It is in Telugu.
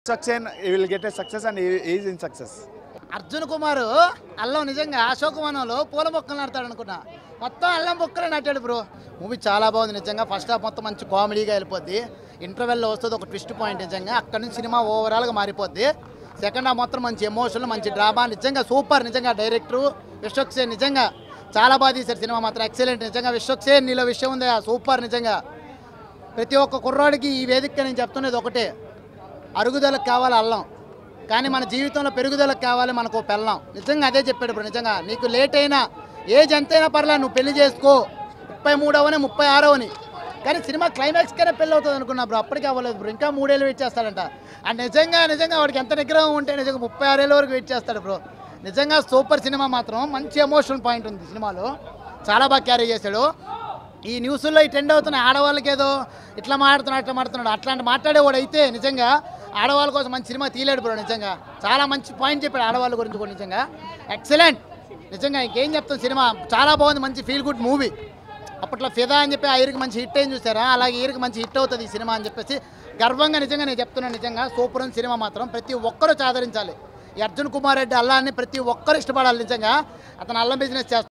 success he will get a success and he he is in success Arjun Kumar అల్లం నిజంగా అశోకవనంలో పూల మొక్కలు నాటుతాడు అనుకున్నా మొత్తం అల్లం మొక్కలే నాటాడు బ్రో మూవీ చాలా బాగుంది నిజంగా ఫస్ట్ హాఫ్ మొత్తం మంచి కామెడీగా వెళ్ళిపోద్ది ఇంటర్వెల్లో వస్తుంది ఒక ట్విస్ట్ పాయింట్ నిజంగా అక్కడ నుంచి సినిమా ఓవరాల్గా మారిపోద్ది సెకండ్ హాఫ్ మొత్తం మంచి ఎమోషన్ మంచి డ్రామా నిజంగా సూపర్ నిజంగా డైరెక్టర్ విశ్వక్సేన్ నిజంగా చాలా బాగా తీశారు సినిమా మాత్రం ఎక్సలెంట్ నిజంగా విశ్వక్సేన్ నీలో విషయం ఉంది సూపర్ నిజంగా ప్రతి ఒక్క కుర్రాడికి ఈ వేదిక నేను చెప్తున్నది ఒకటే అరుగుదలకు కావాలి అల్లం కానీ మన జీవితంలో పెరుగుదలకు కావాలి మనకు ఓ పెళ్ళం నిజంగా అదే చెప్పాడు ఇప్పుడు నిజంగా నీకు లేట్ అయినా ఏజ్ ఎంతైనా పర్లేదు నువ్వు పెళ్లి చేసుకో ముప్పై మూడవని ముప్పై ఆరవని కానీ సినిమా క్లైమాక్స్ కన్నా పెళ్ళి అవుతుంది అనుకున్నా బ్రో అప్పటికి అవ్వలేదు బ్రో ఇంకా మూడేళ్ళు వెయిట్ చేస్తాడంట అండ్ నిజంగా నిజంగా వాడికి ఎంత నిగ్రహం ఉంటే నిజంగా ముప్పై ఆరేళ్ళ వరకు వెయిట్ చేస్తాడు బ్రో నిజంగా సూపర్ సినిమా మాత్రం మంచి ఎమోషనల్ పాయింట్ ఉంది సినిమాలో చాలా బాగా క్యారీ చేశాడు ఈ న్యూస్లో ఈ ట్రెండ్ అవుతున్న ఆడవాళ్ళకి ఏదో ఇట్లా మాట్లాడుతున్నాడు అట్లా మాట్లాడుతున్నాడు అట్లాంటి మాట్లాడేవాడు అయితే నిజంగా ఆడవాళ్ళ కోసం మంచి సినిమా తీయలేడు బ్రో నిజంగా చాలా మంచి పాయింట్ చెప్పాడు ఆడవాళ్ళ గురించి కూడా నిజంగా ఎక్సలెంట్ నిజంగా ఇంకేం చెప్తాం సినిమా చాలా బాగుంది మంచి ఫీల్ గుడ్ మూవీ అప్పట్లో ఫిదా అని చెప్పి ఆ ఇయర్కి మంచి హిట్ అయింది చూసారా అలాగే ఈ ఇయర్కి మంచి హిట్ అవుతుంది ఈ సినిమా అని చెప్పేసి గర్వంగా నిజంగా నేను చెప్తున్నాను నిజంగా సూపర్ ఉంది సినిమా మాత్రం ప్రతి ఒక్కరూ ఆదరించాలి ఈ అర్జున్ కుమార్ రెడ్డి అల్లాన్ని ప్రతి ఒక్కరు ఇష్టపడాలి నిజంగా అతను అల్లం బిజినెస్ చేస్తాడు